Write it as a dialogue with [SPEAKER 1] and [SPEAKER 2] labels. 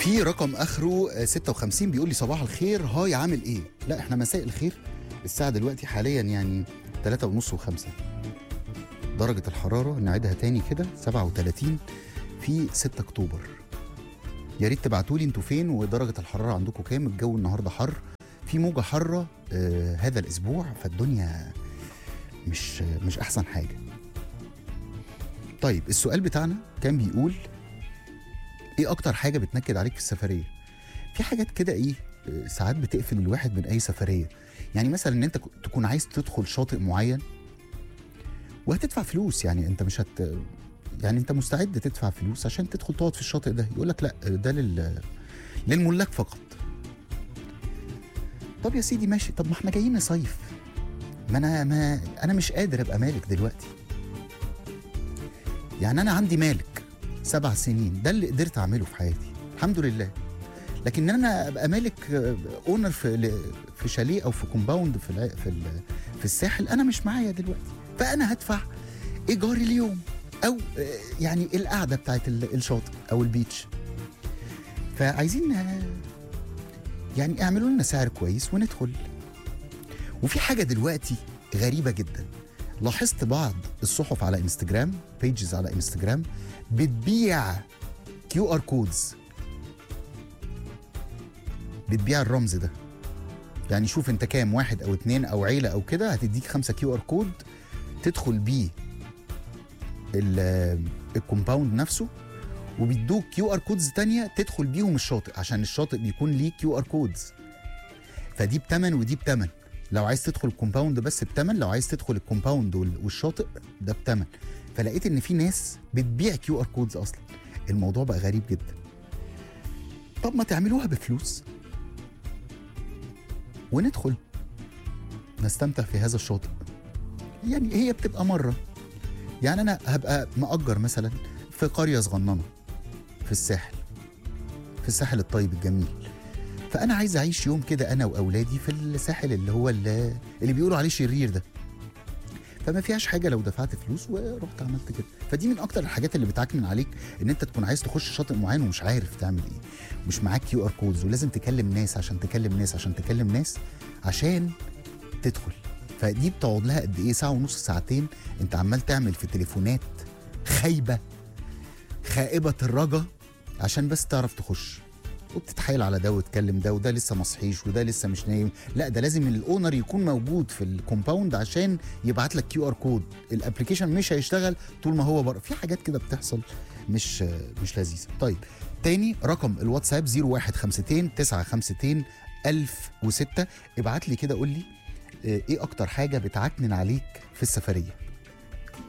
[SPEAKER 1] في رقم اخره آه، 56 بيقول لي صباح الخير هاي عامل ايه لا احنا مساء الخير الساعه دلوقتي حاليا يعني 3 ونص و5 درجه الحراره نعيدها تاني كده 37 في 6 اكتوبر يا ريت تبعتوا لي انتوا فين ودرجه الحراره عندكم كام الجو النهارده حر في موجه حاره آه هذا الاسبوع فالدنيا مش مش احسن حاجه طيب السؤال بتاعنا كان بيقول ايه اكتر حاجه بتنكد عليك في السفريه في حاجات كده ايه آه، ساعات بتقفل الواحد من اي سفريه يعني مثلا ان انت ك- تكون عايز تدخل شاطئ معين وهتدفع فلوس يعني انت مش هت يعني انت مستعد تدفع فلوس عشان تدخل تقعد في الشاطئ ده يقول لك لا ده لل للملاك فقط طب يا سيدي ماشي طب ما احنا جايين نصيف ما انا ما انا مش قادر ابقى مالك دلوقتي يعني انا عندي مالك سبع سنين ده اللي قدرت اعمله في حياتي الحمد لله لكن ان انا ابقى مالك اونر في ل- في شاليه او في كومباوند في الع- في ال- في الساحل انا مش معايا دلوقتي فانا هدفع ايجار اليوم او آه، يعني القعده بتاعت ال- الشاطئ او البيتش فعايزين آه، يعني اعملوا لنا سعر كويس وندخل وفي حاجه دلوقتي غريبه جدا لاحظت بعض الصحف على انستجرام بيجز على انستجرام بتبيع كيو ار كودز بتبيع الرمز ده يعني شوف انت كام واحد او اتنين او عيله او كده هتديك خمسة كيو ار كود تدخل بيه ال- الكومباوند نفسه وبيدوك كيو ار كودز تانية تدخل بيهم الشاطئ عشان الشاطئ بيكون ليه كيو ار كودز فدي بتمن ودي بتمن لو عايز تدخل الكومباوند بس بتمن لو عايز تدخل الكومباوند وال- والشاطئ ده بتمن فلقيت ان في ناس بتبيع كيو ار كودز اصلا الموضوع بقى غريب جدا طب ما تعملوها بفلوس وندخل نستمتع في هذا الشاطئ يعني هي بتبقى مره يعني انا هبقى مأجر مثلا في قريه صغننه في الساحل في الساحل الطيب الجميل فانا عايز اعيش يوم كده انا واولادي في الساحل اللي هو اللي, اللي بيقولوا عليه شرير ده فما فيهاش حاجه لو دفعت فلوس ورحت عملت كده فدي من اكتر الحاجات اللي بتعكنن عليك ان انت تكون عايز تخش شاطئ معين ومش عارف تعمل ايه مش معاك كيو ار كودز ولازم تكلم ناس عشان تكلم ناس عشان تكلم ناس عشان تدخل فدي بتقعد لها قد ايه ساعه ونص ساعتين انت عمال تعمل في تليفونات خايبه خائبه الرجا عشان بس تعرف تخش وبتتحايل على ده وتكلم ده وده لسه ما صحيش وده لسه مش نايم لا ده لازم الاونر يكون موجود في الكومباوند عشان يبعت لك كيو ار كود الابلكيشن مش هيشتغل طول ما هو بره في حاجات كده بتحصل مش مش لذيذه طيب تاني رقم الواتساب 0152 952 1006 ابعت لي كده قول لي آه، ايه اكتر حاجه بتعكنن عليك في السفريه